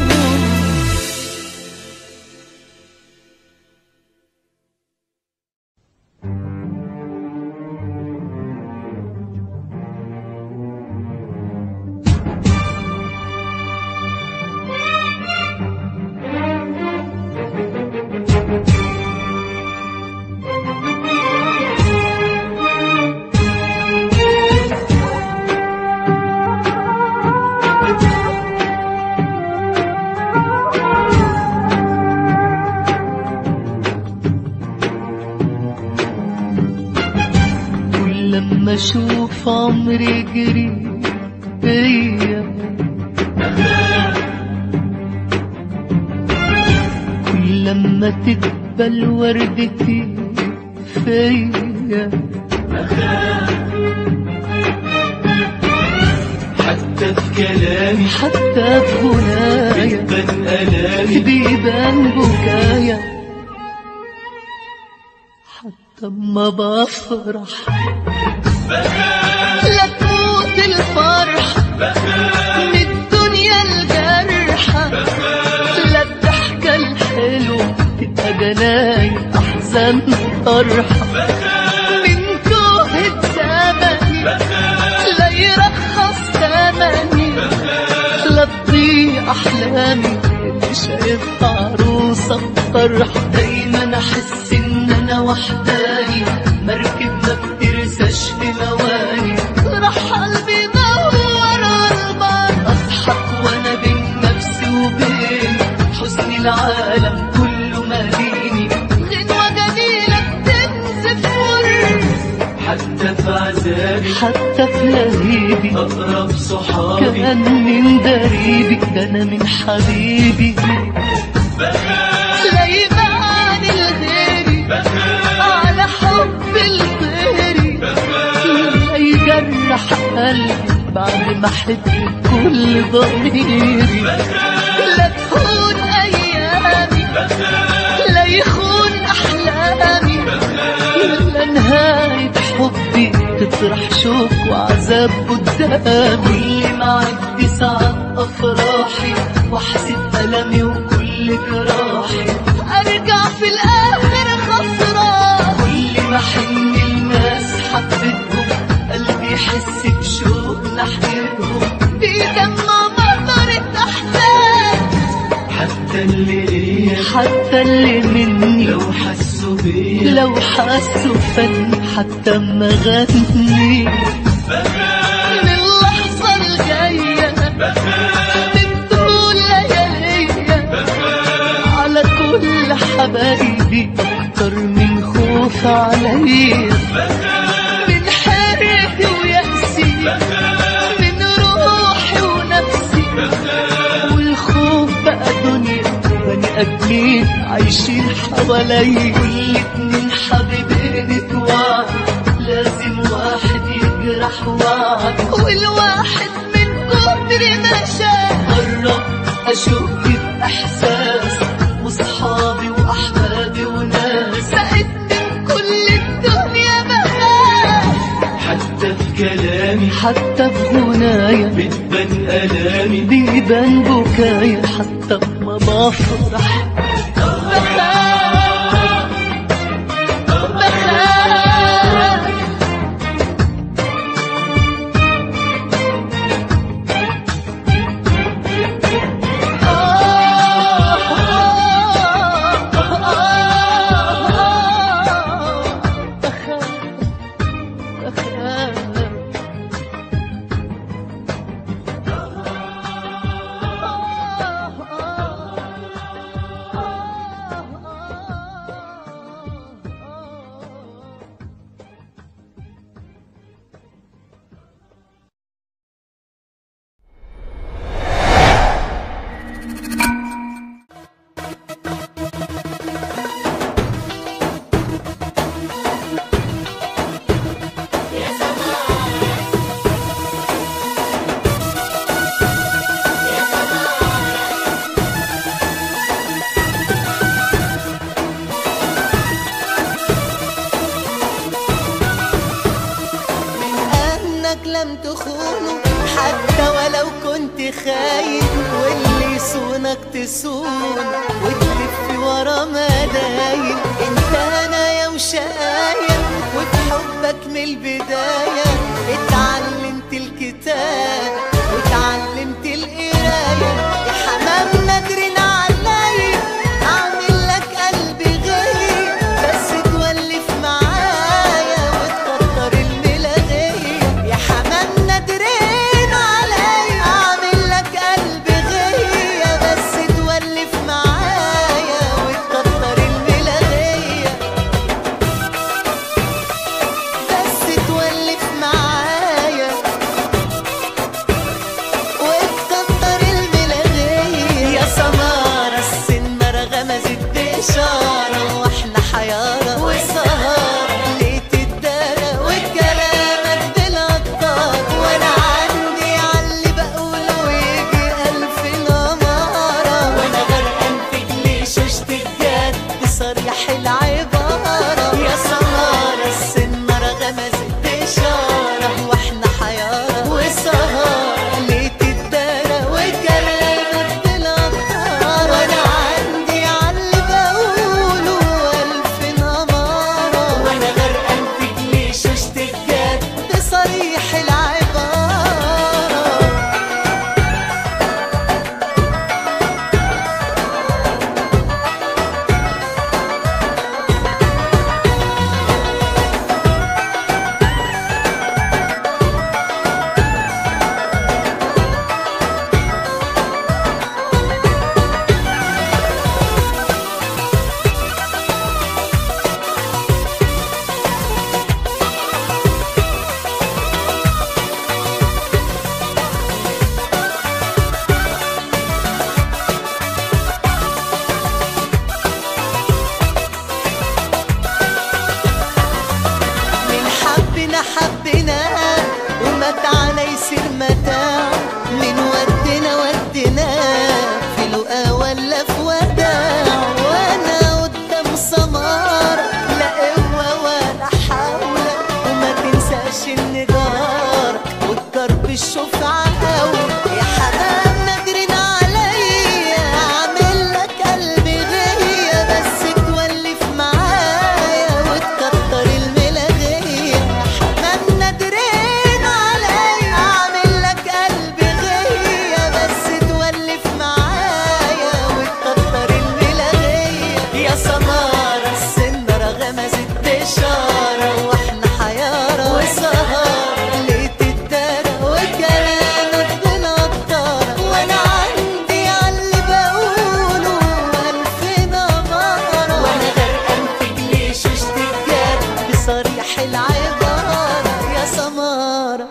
Speaker 1: كل لما اشوف عمري يجري بيا كل لما تقبل وردتي فيا
Speaker 8: حتى في كلامي
Speaker 1: حتى في غنايا
Speaker 8: بتبان آلامي
Speaker 1: بيبان بكايا حتى اما بفرح لا تموت الفرح من الدنيا الجرحة لا الضحكة الحلوة تبقى جناين أحزان طرحة من توهة زمني لا يرخص ثمني لا تضيع أحلامي اللي شايفها عروسة بطرحة دايما أحس إن أنا وحداني مركب ما بترساش في مواني راح قلبي دور البر أضحك وأنا بين نفسي وبين حزن العالم كله ماليني غنوة جميلة بتنزف مر
Speaker 8: حتى في عذابي
Speaker 1: حتى في لهيبي
Speaker 8: أقرب صحابي
Speaker 1: كان من دريبي ده انا من حبيبي لا يبان الغيري على حب الغيري لا يجرح قلبي بعد ما احب كل ضميري
Speaker 2: لا تهون ايامي لا يخون احلامي
Speaker 1: لا نهاية حبي تطرح شوق وعذاب قدامي كل ما عدي ساعات أفراحي وأحسب ألمي وكل جراحي
Speaker 2: ارجع في الاخر خسران
Speaker 1: كل ما حن الناس حبتهم قلبي يحس بشوق ناحيتهم
Speaker 2: بيجمع مطرة احزان
Speaker 8: حتى اللي ليا
Speaker 1: حتى اللي مني
Speaker 8: لو حسوا بيا
Speaker 1: لو حسوا فن حتى ما غني
Speaker 2: من اللحظة الجاية من طول لياليا
Speaker 1: على كل حبايبي أكتر من خوف عليا
Speaker 2: من حرقي ويأسي من روحي ونفسي
Speaker 1: والخوف بقى دنيا بني ادمين عايشين حوالي كل اتنين حبيبين اتوعد لازم واحد يجرح وعد
Speaker 2: والواحد من كتر ما شاف
Speaker 1: قرب اشوف باحساس واصحابي واحبابي وناس
Speaker 2: بقت من كل الدنيا بخاف
Speaker 8: حتى في كلامي
Speaker 1: حتى في غنايا
Speaker 8: بتبان آلامي
Speaker 1: بيبان بكايا حتى ما بفرح
Speaker 2: بخاف بخاف انك لم تخونه حتى ولو كنت خاين واللي يصونك تصون وتلف ورا مداين انت انا يا وشقايا وبحبك من البداية اتعلمت الكتاب واتعلمت القراية يا حمام نادرين عليا اعمل لك قلبي غالي بس تولف معايا وتكتر الملاغية يا حمام نادرين عليا اعمل لك قلبي غالية بس تولف معايا وتكتر الملاغية بس تولف معايا
Speaker 1: يصير متاع من ودنا ودناه في لقا ولا في وداع وانا قدام سمارة لا قوة ولا حول وما تنساش ان جارك والضرب الشفعة قوي يا حمام نادرين عليا اعمل لك قلبي غية بس تولف معايا وتكتر الملاغية يا حمام نادرين عليا اعمل لك قلبي غية بس تولف معايا وتكتر الملاغية يا سمارة السنارة غمزت بشارة واحنا حيارة وسهارة لقيت الدارة وكلامك بنضارة وانا عندي عاللي بقوله ألف نظارة وانا غرقان في جليش واشتكاك بصريح العبارة يا سمارة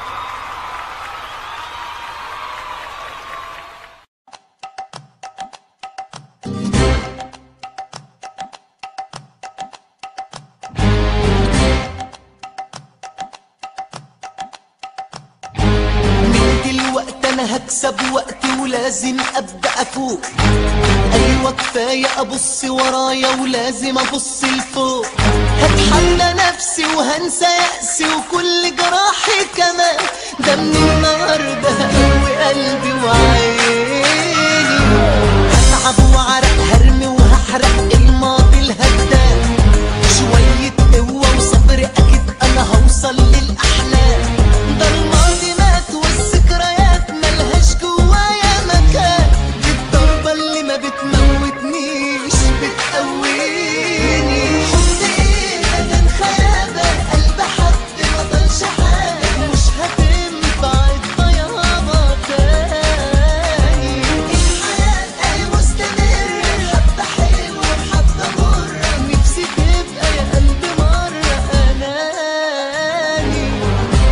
Speaker 1: من دلوقت انا هكسب وقتي ولازم ابدا افوق ايوه كفايه ابص ورايا ولازم ابص لفوق هتحدى نفسي وهنسى يأسي وكل جراحي كمان ده من النهارده هقوي قلبي وعيني هتعب وعرق هرمي وهحرق الماضي الهدام شوية قوة وصبر أكيد أنا هوصل للأحلام ده الماضي مات والذكريات ملهاش جوايا مكان دي الضربة اللي ما بتموتنيش بتقويني حط ايدك كان خيابة قلب حد ما طالش حاجة مش هتنفع الطيابة تاني الحياة اهي مستمرة حبة حلوة وحبة مرة نفسي تبقى يا قلبي مرة أناني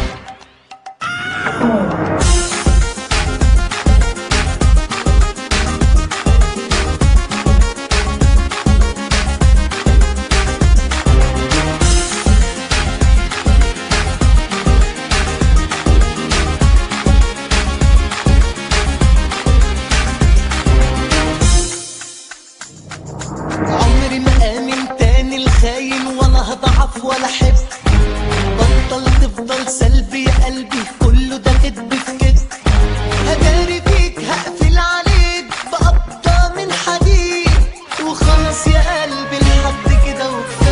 Speaker 1: عمري ما آمن تاني الخاين ولا هضعف ولا احب بطل تفضل سلبي يا قلبي كله ده كدب في كدب هداري فيك هقفل عليك بقبضة من حديد وخلاص يا قلبي لحد كده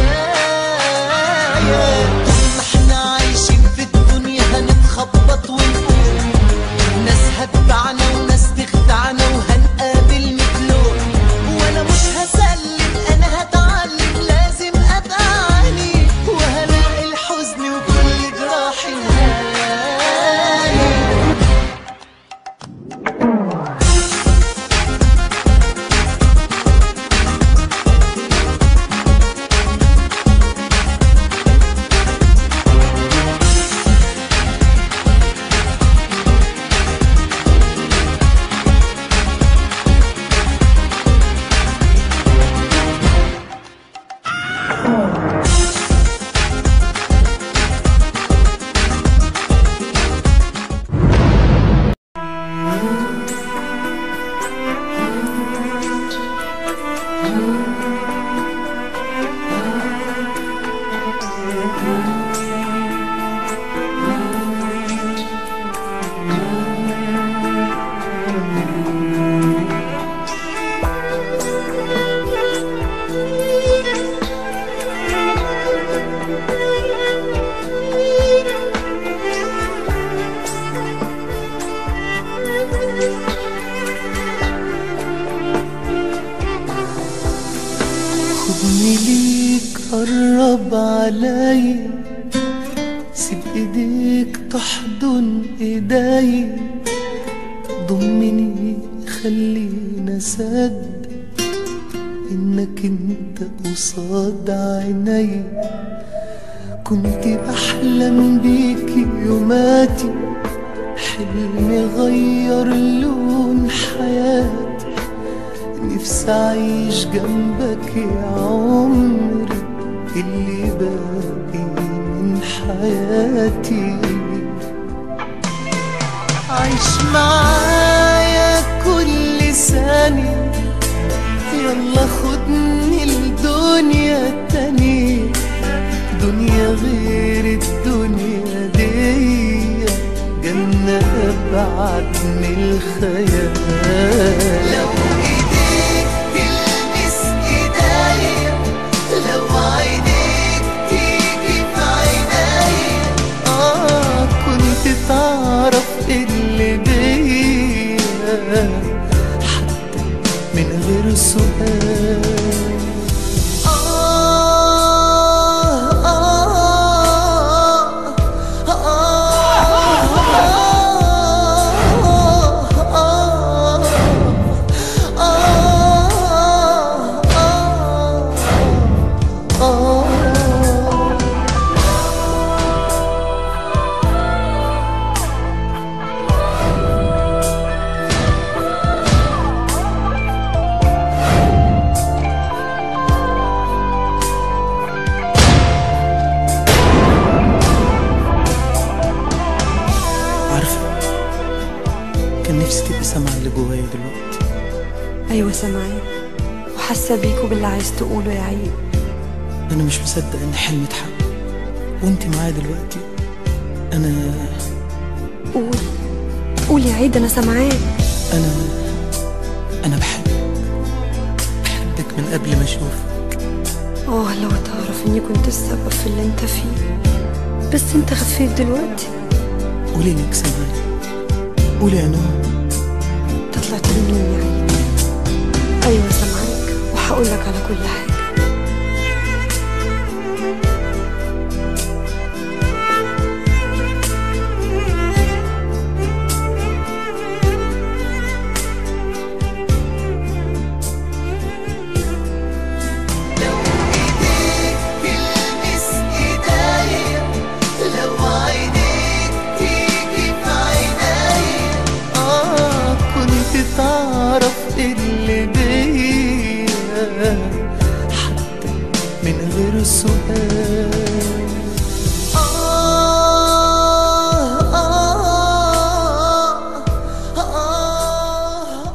Speaker 1: وكفاية طول ما احنا عايشين في الدنيا هنتخبط ونقوم ناس هتبعنا وناس تخدعنا وهنقابل مثلهم وانا مش هسلم انا هتعلم لازم ابقى عنيد وهلاقي الحزن وكل جراحي نهاية خدني ليك قرب علي سيب ايديك تحضن ايدي ضمني خلينا صدق انك انت قصاد عيني كنت بحلم بيك يوماتي حلمي غير لون حياتي نفسي أعيش جنبك يا عمري اللي باقي من حياتي عيش معايا كل ثانية يلا خدني الدنيا التانية دنيا غير الدنيا دي جنة أبعد من الخيال لو إيديك تلمس إيديا لو عينيك تيجي في عينيا آه كنت تعرف اللي بيا حتى من غير سؤال عارفة كان نفسي تبقي سامعة اللي جوايا دلوقتي
Speaker 4: ايوه سامعين وحاسه بيك وباللي عايز تقوله يا عيد
Speaker 1: أنا مش مصدق إن حلمي اتحقق وأنت معايا دلوقتي أنا
Speaker 4: قول قول يا عيد انا سامعاك
Speaker 1: أنا أنا بحبك بحبك من قبل ما أشوفك
Speaker 4: اه لو تعرف اني كنت السبب في اللي انت فيه بس انت خفيت دلوقتي
Speaker 1: قولي إنك سامعاني قولي يا نور
Speaker 4: انت طلعت مني يا عيد ايوه سامعاك وهقول لك على كل حاجه
Speaker 1: تلمس ايديا لو عينيك تيجي في عينيا اه كنت تعرف اللي بيا حتى من غير سؤال آه آه آه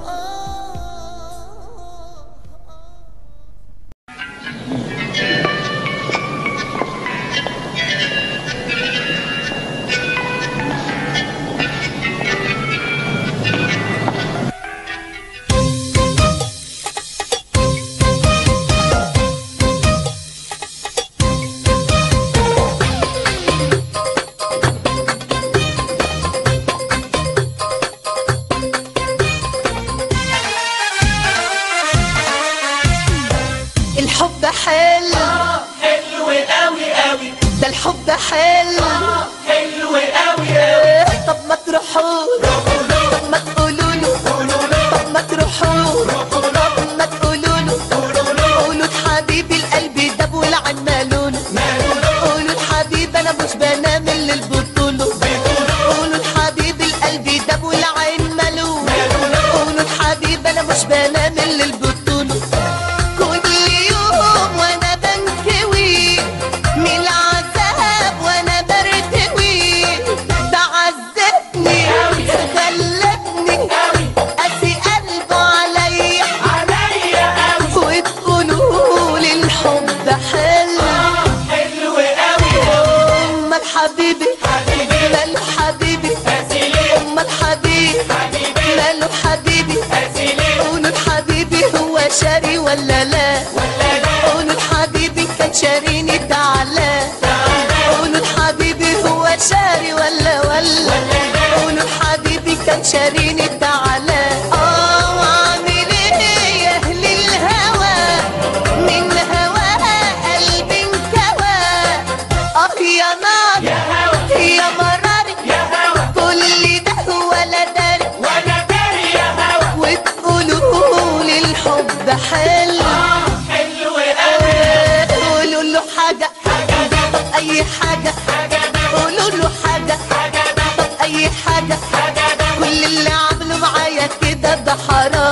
Speaker 1: الحب حلو
Speaker 3: حلو قوي قوي
Speaker 1: ده الحب حلو
Speaker 3: حلو قوي قوي
Speaker 1: طب ما تروحوا طب ما تقولوا له طب ما تروحوا طب ما تقولوا له قولوا حبيبي القلب داب والعين مالونه قولوا الحبيب انا مش بنام الا البطوله قولوا الحبيب القلب داب والعين مالونه قولوا الحبيب انا مش بنام الا البطوله كل يوم وانا بنكوي من العذاب وانا برتوي بعذبني غلبني قاسي قلبه عليا
Speaker 3: عليا قوي
Speaker 1: وتقولوا لي الحب حلو
Speaker 3: حلو قوي
Speaker 1: امال حبيبي ماله حبيبي امال حبيبي ماله حبيبي قولوا الحبيبي هو شاري ولا لا قولوا الحبيبي كان شاريني تعالى قولوا الحبيبي هو شاري ولا ولا قولوا الحبيبي كان شاريني تعالى اه واعمل ايه يا اهل الهوى من هوى قلبي انكوى اه يا نار يا مراري كل ده ولا داري
Speaker 3: وانا داري يا هوا
Speaker 1: وتقولوا لي الحب حلو
Speaker 3: حلو قوي
Speaker 1: قولوا له حاجة طب أي حاجة قولوا له حاجة طب أي حاجة كل اللي عمله معايا كده ده حرام